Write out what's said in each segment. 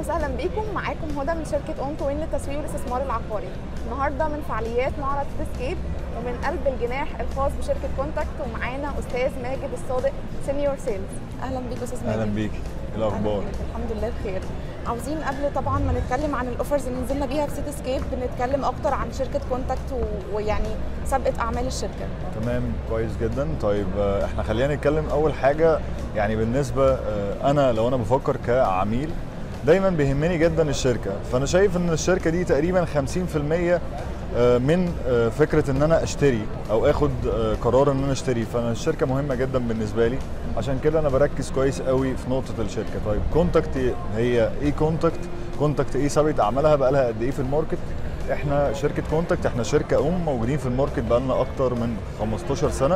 وسهلا بيكم معاكم هدى من شركه اون توين للتسويق والاستثمار العقاري النهارده من فعاليات معرض سكيب ومن قلب الجناح الخاص بشركه كونتاكت ومعانا استاذ ماجد الصادق سينيور سيلز اهلا بيك استاذ ماجد اهلا بيك ايه أهلاً الاخبار بيك، الحمد لله بخير عاوزين قبل طبعا ما نتكلم عن الاوفرز اللي نزلنا بيها في سيتي سكيب بنتكلم اكتر عن شركه كونتاكت و- ويعني سابقه اعمال الشركه تمام كويس جدا طيب آه، احنا خلينا نتكلم اول حاجه يعني بالنسبه آه، انا لو انا بفكر كعميل دايما بيهمني جدا الشركه فانا شايف ان الشركه دي تقريبا 50% آه، من آه، فكره ان انا اشتري او اخد آه، قرار ان انا اشتري فانا الشركه مهمه جدا بالنسبه لي عشان كده انا بركز كويس قوي في نقطه الشركه طيب كونتاكت هي ايه كونتاكت كونتاكت ايه سابقه اعمالها بقى لها قد ايه في الماركت احنا شركه كونتاكت احنا شركه ام موجودين في الماركت بقى لنا اكتر من 15 سنه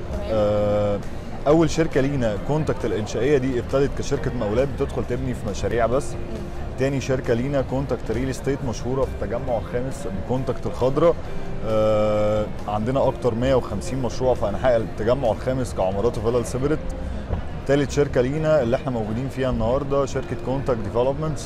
آه، اول شركه لينا كونتاكت الانشائيه دي ابتدت كشركه مقاولات بتدخل تبني في مشاريع بس تاني شركه لينا كونتاكت ريل استيت مشهوره في التجمع الخامس بكونتاكت الخضراء آه، عندنا اكتر 150 مشروع في انحاء التجمع الخامس كعمارات وفيلل سيبريت تالت شركه لينا اللي احنا موجودين فيها النهارده شركه كونتاكت ديفلوبمنتس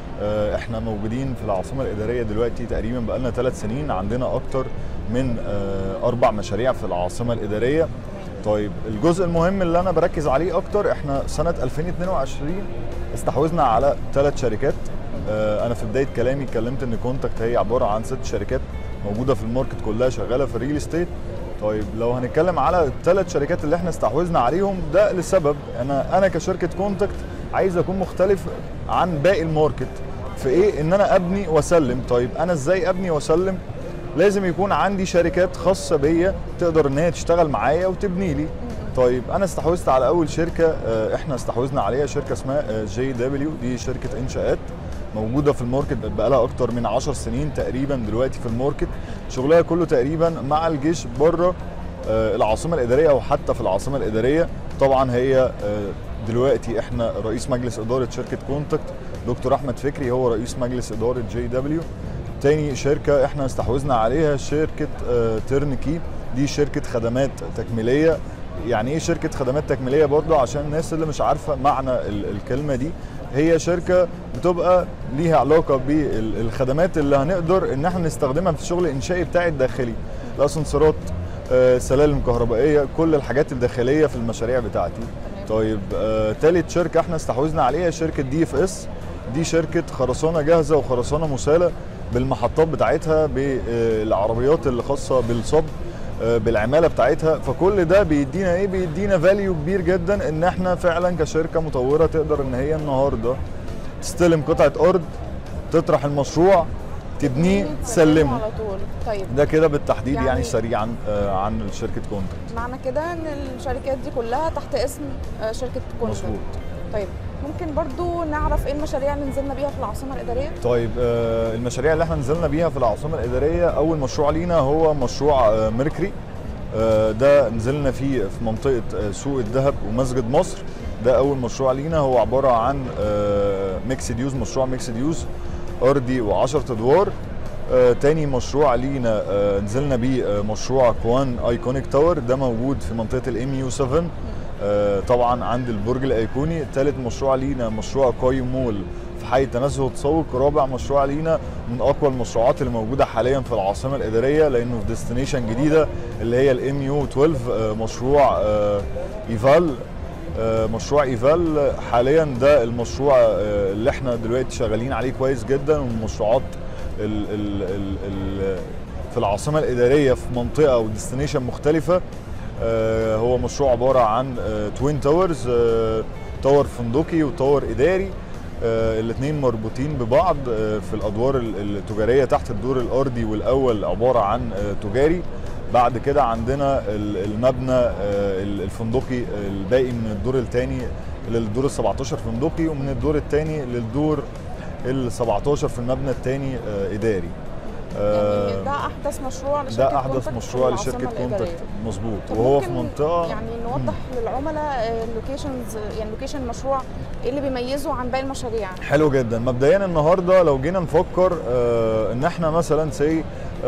احنا موجودين في العاصمه الاداريه دلوقتي تقريبا بقالنا ثلاث سنين عندنا اكتر من آه، اربع مشاريع في العاصمه الاداريه طيب الجزء المهم اللي انا بركز عليه اكتر احنا سنه 2022 استحوذنا على ثلاث شركات آه، انا في بدايه كلامي اتكلمت ان كونتاكت هي عباره عن ست شركات موجوده في الماركت كلها شغاله في الريل استيت طيب لو هنتكلم على الثلاث شركات اللي احنا استحوذنا عليهم ده لسبب انا انا كشركه كونتاكت عايز اكون مختلف عن باقي الماركت في ايه ان انا ابني واسلم طيب انا ازاي ابني واسلم لازم يكون عندي شركات خاصه بيا تقدر ان هي تشتغل معايا وتبني لي طيب انا استحوذت على اول شركه آه، احنا استحوذنا عليها شركه اسمها جي دبليو دي شركه انشاءات موجوده في الماركت بقى لها اكتر من 10 سنين تقريبا دلوقتي في الماركت شغلها كله تقريبا مع الجيش بره آه، العاصمه الاداريه او حتى في العاصمه الاداريه طبعا هي آه، دلوقتي احنا رئيس مجلس اداره شركه كونتاكت دكتور احمد فكري هو رئيس مجلس اداره جي دبليو تاني شركه احنا استحوذنا عليها شركه آه، ترنكي دي شركه خدمات تكميليه يعني ايه شركه خدمات تكميليه برضه عشان الناس اللي مش عارفه معنى ال- الكلمه دي هي شركه بتبقى ليها علاقه بالخدمات اللي هنقدر ان احنا نستخدمها في الشغل الانشائي بتاعي الداخلي الاسانسيرات آه، سلالم كهربائيه كل الحاجات الداخليه في المشاريع بتاعتي طيب آه، تالت شركه احنا استحوذنا عليها شركه دي اف اس دي شركه خرسانه جاهزه وخرسانه مساله بالمحطات بتاعتها بالعربيات اللي خاصه بالصب آه، بالعماله بتاعتها فكل ده بيدينا ايه بيدينا فاليو كبير جدا ان احنا فعلا كشركه مطوره تقدر ان هي النهارده تستلم قطعه ارض تطرح المشروع تبنيه تسلمه على طول طيب ده كده بالتحديد يعني, يعني- يعني سريعا آه، عن شركه كونتاكت معنى كده ان الشركات دي كلها تحت اسم آه، شركه كونتاكت مظبوط طيب ممكن برضو نعرف ايه المشاريع اللي نزلنا بيها في العاصمه الاداريه طيب آه، المشاريع اللي احنا نزلنا بيها في العاصمه الاداريه اول مشروع لينا هو مشروع آه، ميركري آه، ده نزلنا فيه في منطقه آه، سوق الذهب ومسجد مصر ده اول مشروع لينا هو عباره عن ميكسد يوز مشروع ميكسد يوز ارضي و10 ادوار آه، تاني مشروع لينا آه، نزلنا بيه آه، مشروع كوان ايكونيك تاور ده موجود في منطقه الام يو 7 آه، طبعا عند البرج الايقوني ثالث مشروع لينا مشروع كوي مول في حي تنزه وتسوق رابع مشروع لينا من اقوى المشروعات اللي موجوده حاليا في العاصمه الاداريه لانه في ديستنيشن جديده اللي هي الام يو 12 آه، مشروع آه، ايفال آه، مشروع ايفال حاليا ده المشروع آه، اللي احنا دلوقتي شغالين عليه كويس جدا ومن المشروعات ال ال ال ال في العاصمه الاداريه في منطقه او ديستنيشن مختلفه آه، هو مشروع عباره عن توين تاورز تاور فندقي وتاور اداري الاثنين مربوطين ببعض آه، في الادوار ال- التجاريه تحت الدور الارضي والاول عباره عن آه، تجاري بعد كده عندنا ال- المبنى آه، ال- الفندقي الباقي من الدور الثاني للدور ال 17 فندقي ومن الدور الثاني للدور ال 17 في المبنى الثاني اداري آه، يعني ده احدث مشروع لشركه ده احدث كونتاكت في مشروع العاصمة لشركه الإدارية. كونتاكت مظبوط طب وهو في ممكن منطقه يعني نوضح للعملاء اللوكيشنز يعني لوكيشن المشروع ايه اللي بيميزه عن باقي المشاريع حلو جدا مبدئيا النهارده لو جينا نفكر آه ان احنا مثلا سي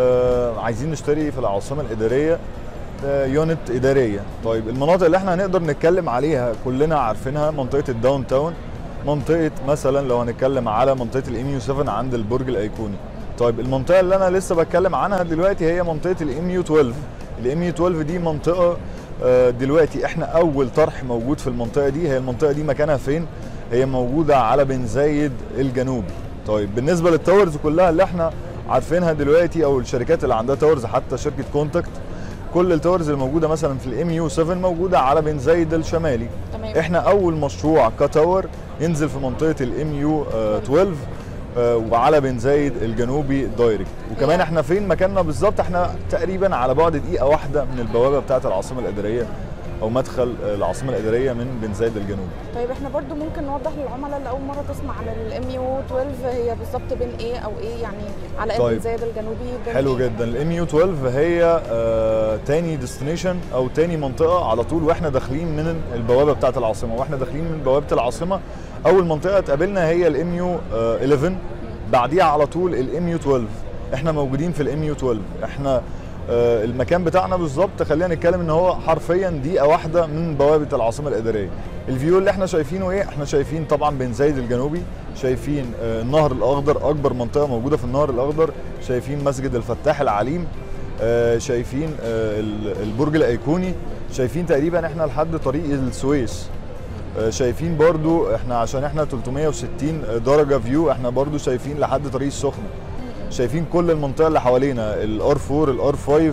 آه عايزين نشتري في العاصمه الاداريه آه يونت اداريه طيب المناطق اللي احنا هنقدر نتكلم عليها كلنا عارفينها منطقه الداون تاون منطقه مثلا لو هنتكلم على منطقه الام يو 7 عند البرج الايقوني طيب المنطقه اللي انا لسه بتكلم عنها دلوقتي هي منطقه الام يو 12 الام يو 12 دي منطقه آه، دلوقتي احنا اول طرح موجود في المنطقه دي هي المنطقه دي مكانها فين هي موجوده على بن زايد الجنوبي طيب بالنسبه للتاورز كلها اللي احنا عارفينها دلوقتي او الشركات اللي عندها تاورز حتى شركه كونتاكت كل التاورز الموجوده مثلا في الام يو 7 موجوده على بن زايد الشمالي تمام احنا اول مشروع كتاور ينزل في منطقه الام يو 12 آه، وعلى بن زايد الجنوبي دايركت وكمان Yeah. احنا فين مكاننا بالظبط احنا تقريبا على بعد دقيقه واحده من البوابه بتاعه العاصمه الاداريه او مدخل العاصمه الاداريه من بن زايد الجنوبي طيب احنا برضو ممكن نوضح للعملاء اللي اول مره تسمع عن الام يو 12 هي بالظبط بين ايه او ايه يعني على ابن طيب. زايد الجنوبي بين حلو إيه؟ جدا الام يو 12 هي آه تاني ديستنيشن او تاني منطقه على طول واحنا داخلين من البوابه بتاعه العاصمه واحنا داخلين من بوابه العاصمه اول منطقه تقابلنا هي الام يو 11 بعديها على طول الام يو 12 احنا موجودين في الام يو 12 احنا آه المكان بتاعنا بالظبط خلينا نتكلم ان هو حرفيا دقيقه واحده من بوابه العاصمه الاداريه الفيو اللي احنا شايفينه ايه احنا شايفين طبعا بن زايد الجنوبي شايفين آه، النهر الاخضر اكبر منطقه موجوده في النهر الاخضر شايفين مسجد الفتاح العليم آه، شايفين آه، ال- البرج الايقوني شايفين تقريبا احنا لحد طريق السويس آه، شايفين برضو احنا عشان احنا 360 درجه فيو احنا برضو شايفين لحد طريق السخنه شايفين كل المنطقه اللي حوالينا الار 4 الار 5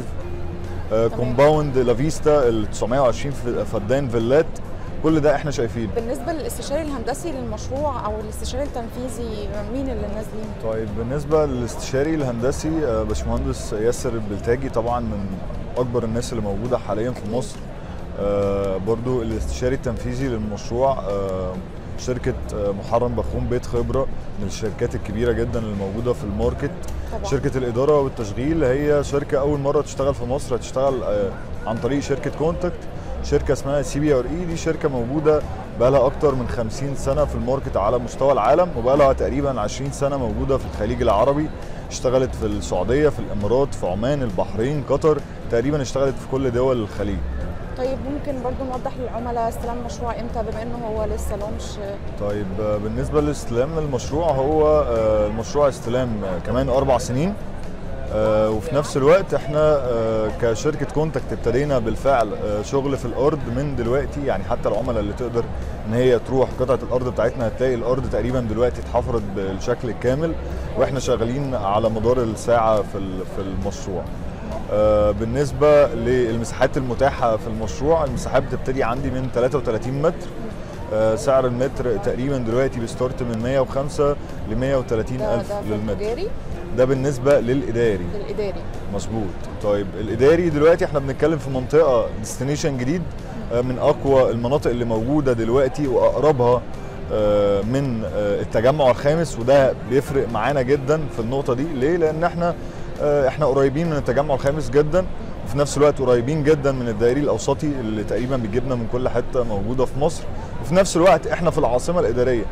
كومباوند لافيستا ال 920 ف- فدان فيلات كل ده احنا شايفين بالنسبه للاستشاري الهندسي للمشروع او الاستشاري التنفيذي مين اللي نازلين طيب بالنسبه للاستشاري الهندسي آه، باشمهندس ياسر البلتاجي طبعا من اكبر الناس اللي موجوده حاليا في مصر آه، برضو الاستشاري التنفيذي للمشروع آه، شركه آه، محرم بخوم بيت خبره من الشركات الكبيره جدا اللي موجوده في الماركت طبعا شركه الاداره والتشغيل هي شركه اول مره تشتغل في مصر هتشتغل آه، عن طريق شركه كونتاكت شركه اسمها سي بي ار اي دي شركه موجوده بقى لها اكتر من 50 سنه في الماركت على مستوى العالم وبقى لها تقريبا 20 سنه موجوده في الخليج العربي اشتغلت في السعوديه في الامارات في عمان البحرين قطر تقريبا اشتغلت في كل دول الخليج طيب ممكن برضو نوضح للعملاء استلام المشروع امتى بما انه هو لسه لونش طيب آه، بالنسبه لاستلام المشروع هو آه، المشروع استلام آه، كمان اربع سنين آه، وفي نفس الوقت احنا آه، كشركه كونتاكت ابتدينا بالفعل آه، شغل في الارض من دلوقتي يعني حتى العملاء اللي تقدر ان هي تروح قطعه الارض بتاعتنا هتلاقي الارض تقريبا دلوقتي اتحفرت بالشكل الكامل واحنا شغالين على مدار الساعه في ال- في المشروع آه، بالنسبه للمساحات المتاحه في المشروع المساحات بتبتدي عندي من 33 متر آه، سعر المتر تقريبا دلوقتي بيستارت من 105 ل 130 ده الف ده في للمتر التجاري ده بالنسبه للاداري للاداري مظبوط طيب الاداري دلوقتي احنا بنتكلم في منطقه ديستنيشن جديد آه، من اقوى المناطق اللي موجوده دلوقتي واقربها آه، من آه، التجمع الخامس وده بيفرق معانا جدا في النقطه دي ليه لان احنا آه، احنا قريبين من التجمع الخامس جدا وفي نفس الوقت قريبين جدا من الدائري الاوسطي اللي تقريبا بيجيبنا من كل حته موجوده في مصر وفي نفس الوقت احنا في العاصمه الاداريه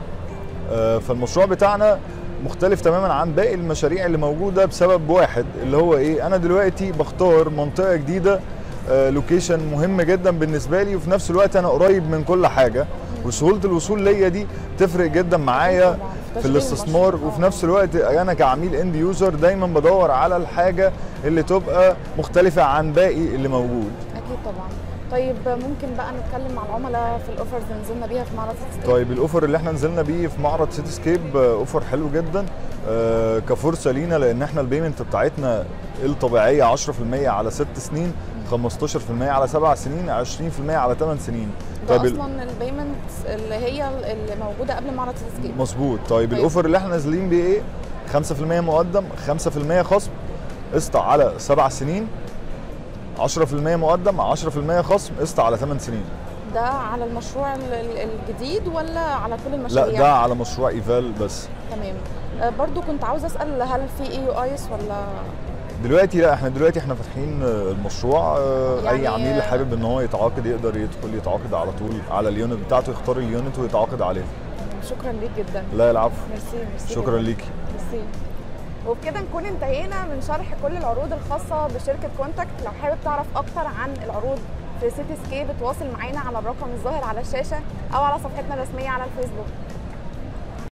آه، فالمشروع بتاعنا مختلف تماما عن باقي المشاريع اللي موجوده بسبب واحد اللي هو ايه انا دلوقتي بختار منطقه جديده آه، لوكيشن مهم جدا بالنسبه لي وفي نفس الوقت انا قريب من كل حاجه وسهوله الوصول ليا دي تفرق جدا معايا طبعاً. في تشغيل الاستثمار المشروع. وفي نفس الوقت انا كعميل اند يوزر دايما بدور على الحاجه اللي تبقى مختلفه عن باقي اللي موجود اكيد طبعا طيب ممكن بقى نتكلم مع العملاء في الاوفرز اللي نزلنا بيها في معرض ستيت طيب الاوفر اللي احنا نزلنا بيه في معرض سيتي سكيب آه، اوفر حلو جدا آه، كفرصه لينا لان احنا البيمنت بتاعتنا الطبيعيه 10% على 6 سنين 15% على 7 سنين 20% على 8 سنين ده طيب ال- اصلا البيمنت اللي هي اللي موجوده قبل معرض ستيت مظبوط طيب طيب. الاوفر اللي احنا نازلين بيه ايه 5% مقدم 5% خصم قسط على 7 سنين 10% مقدم 10% خصم قسط على 8 سنين ده على المشروع ال- ال- الجديد ولا على كل لا المشاريع ده على مشروع ايفال بس تمام آه، برضو كنت عاوزه اسال هل في اي يو ايس ولا دلوقتي لا احنا دلوقتي احنا فاتحين آه، المشروع آه، يعني- اي عميل حابب ان هو يتعاقد يقدر يدخل يتعاقد على طول على اليونت بتاعته يختار اليونت ويتعاقد عليه شكرا ليك جدا لا العفو ميرسي ميرسي شكرا جداً. ليكي ميرسي وبكده نكون انتهينا من شرح كل العروض الخاصة بشركة كونتاكت لو حابب تعرف أكتر عن العروض في سيتي سكيب اتواصل معانا على الرقم الظاهر على الشاشة أو على صفحتنا الرسمية على الفيسبوك